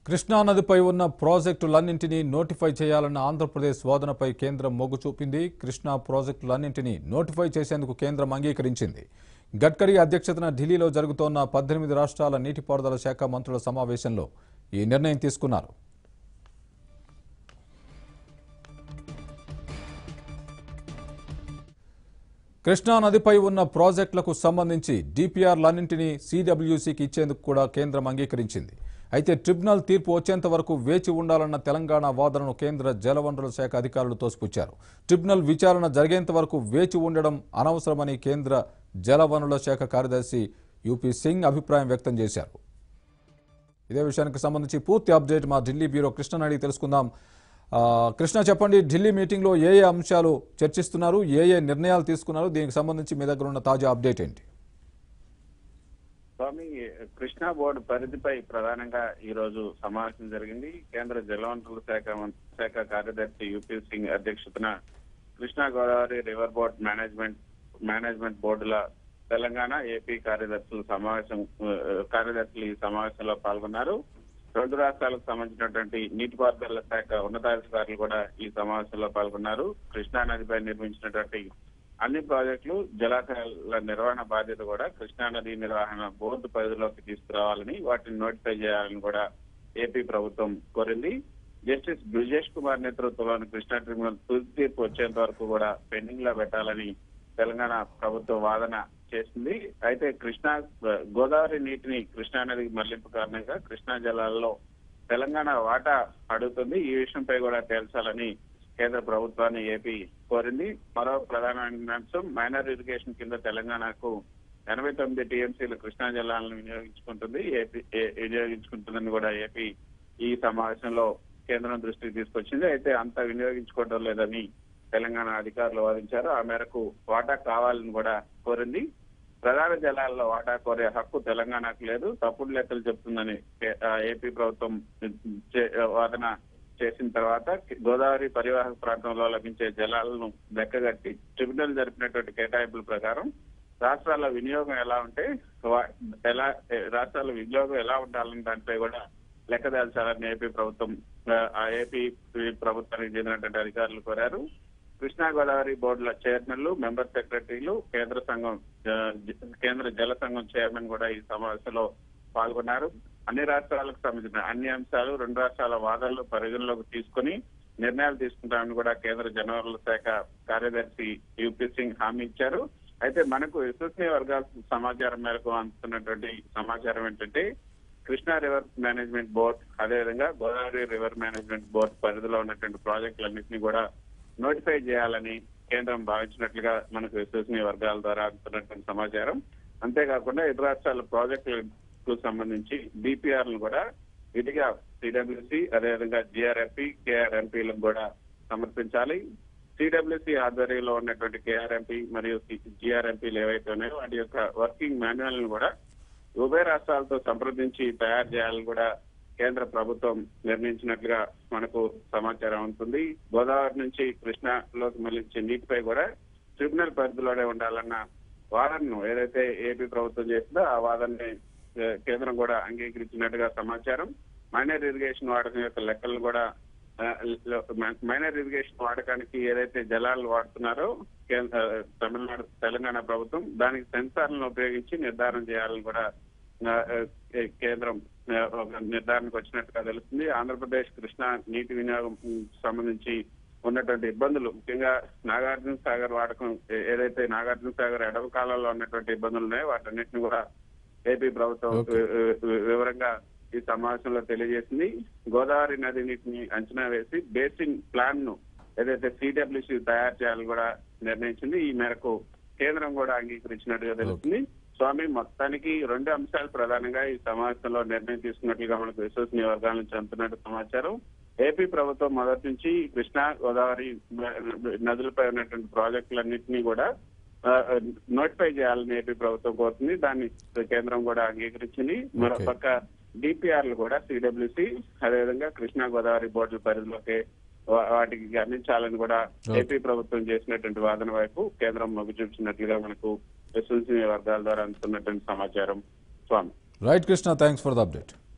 కృష్ణా నదిపై ఉన్న ప్రాజెక్టులన్నింటినీ నోటిఫై చేయాలన్న ఆంధ్రప్రదేశ్ వాదనపై కేంద్రం మొగ్గు చూపింది కృష్ణా ప్రాజెక్టులన్నింటినీ నోటిఫై చేసేందుకు కేంద్రం అంగీకరించింది గడ్కరీ అధ్యక్షతన ఢిల్లీలో జరుగుతోన్న పద్దెనిమిది రాష్ట్రాల నీటిపారుదల శాఖ మంత్రుల సమావేశంలో ఈ నిర్ణయం తీసుకున్నారు కృష్ణా నదిపై ఉన్న ప్రాజెక్టులకు సంబంధించి డిపిఆర్లన్నింటినీ సిడబ్ల్యూసీకి ఇచ్చేందుకు కూడా కేంద్రం అంగీకరించింది అయితే ట్రిబ్యునల్ తీర్పు వచ్చేంత వరకు వేచి ఉండాలన్న తెలంగాణ వాదనను కేంద్ర జలవనరుల శాఖ అధికారులు తోసిపుచ్చారు ట్రిబ్యునల్ విచారణ జరిగేంత వరకు వేచి ఉండడం అనవసరమని కేంద్ర జలవనరుల శాఖ కార్యదర్శి యూపీ సింగ్ అభిప్రాయం వ్యక్తం చేశారు ఇదే విషయానికి సంబంధించి పూర్తి అప్డేట్ మా ఢిల్లీ బ్యూరో కృష్ణ అడిగి తెలుసుకుందాం ఆ, కృష్ణ చెప్పండి ఢిల్లీ మీటింగ్లో ఏ ఏ అంశాలు చర్చిస్తున్నారు ఏ ఏ నిర్ణయాలు తీసుకున్నారు దీనికి సంబంధించి మీ దగ్గర ఉన్న తాజా అప్డేట్ ఏంటి స్వామి కృష్ణా బోర్డు పరిధిపై ప్రధానంగా ఈ రోజు సమావేశం జరిగింది కేంద్ర జలవనరుల శాఖ మం- శాఖ కార్యదర్శి యూపీ సింగ్ అధ్యక్షతన Krishna Godavari river board management management బోర్డుల తెలంగాణ ఏపీ కర్యదర్శుల సమావేశం ఆ, కార్యదర్శులు ఈ సమావేశంలో పాల్గొన్నారు రెండు రాష్ట్రాలకు సంబంధించినటువంటి నీటిపారుదల శాఖ ఉన్నతాధికారులు కూడా ఈ సమావేశంలో పాల్గొన్నారు కృష్ణా నదిపై నిర్మించినటువంటి అన్ని ప్రాజెక్టులు జలాశయాల నిర్వహణ బాధ్యత కూడా కృష్ణా నది నిర్వహణ బోర్డు పరిధిలోకి తీసుకురావాలని వాటిని నోటిఫై చేయాలని కూడా ఏపీ ప్రభుత్వం కోరింది జస్టిస్ బ్రిజేష్ కుమార్ నేతృత్వంలోని కృష్ణా ట్రిబ్యునల్ తుది తీర్పు వచ్చేంత వరకు కూడా పెండింగ్ లో పెట్టాలని తెలంగాణ ప్రభుత్వం వాదన చేసింది అయితే కృష్ణా గోదావరి నీటిని కృష్ణా నదికి మళ్లింపు కారణంగా కృష్ణా జలాల్లో తెలంగాణ వాటా అడుగుతుంది ఈ విషయంపై కూడా తేల్చాలని కేంద్ర ప్రభుత్వాన్ని ఏపీ కోరింది మరో ప్రధానమైన అంశం మైనర్ ఇరిగేషన్ కింద తెలంగాణకు ఎనభై తొమ్మిది టీఎంసీలు కృష్ణా జలాలను వినియోగించుకుంటుంది ఏపీ ఏ- వినియోగించుకుంటుందని కూడా ఏపీ ఈ సమావేశంలో కేంద్రం దృష్టికి తీసుకొచ్చింది అయితే అంత వినియోగించుకోవడం లేదని తెలంగాణ అధికారులు వాదించారు ఆ మేరకు వాటా కావాలని కూడా కోరింది ప్రధాన జలాల్లో వాటా కోరే హక్కు తెలంగాణకు లేదు తప్పుడు లెక్కలు చెప్తుందని కే- ఆ, ఏపీ ప్రభుత్వం చే- వాదన చేసిన తర్వాత గోదావరి పరివాహక ప్రాంతంలో లభించే జలాలను లెక్కగట్టి ట్రిబ్యునల్ జరిపినటువంటి కేటాయింపుల ప్రకారం రాష్ట్రాల వినియోగం ఎలా ఉంటే వా- ఎలా ఏ, రాష్ట్రాల వినియోగం ఎలా ఉండాలని దానిపై కూడా లెక్క దాల్చాలని ఏపీ ప్రభుత్వం ఆ, ఆ ఏపీ ప్రభుత్వానికి చెందినటువంటి అధికారులు కోరారు కృష్ణా గోదావరి బోర్డుల చైర్మన్లు మెంబర్ సెక్రటరీలు కేంద్ర సంఘం ఆ, జ- కేంద్ర జల సంఘం చైర్మన్ కూడా ఈ సమావేశంలో పాల్గొన్నారు అన్ని రాష్ట్రాలకు సంబంధించిన అన్ని అంశాలు రెండు రాష్ట్రాల వాదనలు పరిగణలోకి తీసుకుని నిర్ణయాలు తీసుకుంటామని కూడా కేంద్ర జనవరుల శాఖ కార్యదర్శి యూపీ సింగ్ హామీ ఇచ్చారు అయితే మనకు విశ్వసనీయ వర్గాల సమాచారం మేరకు అందుతున్నటువంటి సమాచారం ఏంటంటే కృష్ణా రివర్ మేనేజ్మెంట్ బోర్డ్ అదేవిధంగా గోదావరి రివర్ మేనేజ్మెంట్ బోర్డ్ పరిధిలో ఉన్నటువంటి ప్రాజెక్టులన్నింటినీ కూడా నోటిఫై చేయాలని కేంద్రం భావించినట్లుగా మనకు విశ్వసనీయ వర్గాల ద్వారా అందుతున్నటువంటి సమాచారం అంతేకాకుండా ఇరు రాష్ట్రాల ప్రాజెక్టులకు సంబంధించి డిపిఆర్లు కూడా విధిగా సిడబ్ల్యూసి అదేవిధంగా జిఆర్ఎంపీ కేఆర్ఎంపీలకు కూడా సమర్పించాలి సిడబ్ల్యూసి ఆధ్వర్యంలో ఉన్నటువంటి కేఆర్ఎంపీ మరియు జిఆర్ఎంపీలు ఏవైతే ఉన్నాయో వాటి యొక్క వర్కింగ్ మాన్యువల్ ను కూడా ఉభయ రాష్ట్రాలతో సంప్రదించి తయారు చేయాలని కూడా కేంద్ర ప్రభుత్వం నిర్ణయించినట్లుగా మనకు సమాచారం ఉంటుంది గోదావరి నుంచి కృష్ణాలోకి మళ్లించే నీటిపై కూడా ట్రిబ్యునల్ పరిధిలోనే ఉండాలన్న వాదనను ఏదైతే ఏపీ ప్రభుత్వం చేసిందో ఆ వాదనని ఏ, కేంద్రం కూడా అంగీకరించినట్టుగా సమాచారం మైనర్ ఇరిగేషన్ వాడకం యొక్క లెక్కలు కూడా ఆ, లో- మైనర్ ఇరిగేషన్ వాడకానికి ఏదైతే జలాలు వాడుతున్నారో కేంద్ర తమిళనాడు తెలంగాణ ప్రభుత్వం దానికి సెన్సార్లను ఉపయోగించి నిర్ధారణ చేయాలని కూడా ఆ, ఏ, కేంద్రం ఆ, ఒక నిర్ధారణకు వచ్చినట్టుగా తెలుస్తుంది ఆంధ్రప్రదేశ్ కృష్ణా నీటి వినియోగం ఉమ్, సంబంధించి ఉన్నటువంటి ఇబ్బందులు ముఖ్యంగా నాగార్జున సాగర్ వాడకం ఏ- ఏదైతే నాగార్జున సాగర్ ఎడవ కాలంలో ఉన్నటువంటి ఇబ్బందులు ఉన్నాయో వాటన్నిటిని కూడా ఏపీ ప్రభుత్వం Okay. వి- వి- వివరంగా ఈ సమావేశంలో తెలియజేసింది గోదావరి నది నీటిని అంచనా వేసి బేసిన్ ప్లాన్ ను ఏదైతే సిడబ్ల్యూసి తయారు చేయాలని కూడా నిర్ణయించింది ఈ మేరకు కేంద్రం కూడా అంగీకరించినట్టుగా తెలుస్తుంది స్వామి మొత్తానికి రెండు అంశాలు ప్రధానంగా ఈ సమావేశంలో నిర్ణయం తీసుకున్నట్లుగా మనకు విశ్వసనీయ వర్గాల నుంచి అందుతున్నట్టు సమాచారం ఏపీ ప్రభుత్వం మొదటి నుంచి కృష్ణా గోదావరి నదులపై ఉన్నటువంటి ప్రాజెక్టులన్నింటినీ కూడా ఆ, నోటిఫై చేయాలని ఏపీ ప్రభుత్వం కోరుతుంది దాన్ని కేంద్రం కూడా అంగీకరించింది మరోపక్క డిపిఆర్లు కూడా సిడబ్ల్యూసి అదేవిధంగా కృష్ణా గోదావరి బోర్డుల పరిధిలోకి వా- వాటికి అందించాలని కూడా Okay. ఏపీ ప్రభుత్వం చేసినటువంటి వాదన వైపు కేంద్రం మొగ్గు చూపినట్లుగా మనకు విశ్వసనీయ వర్గాల ద్వారా అందుతున్నటువంటి సమాచారం Swamy right Krishna thanks for the update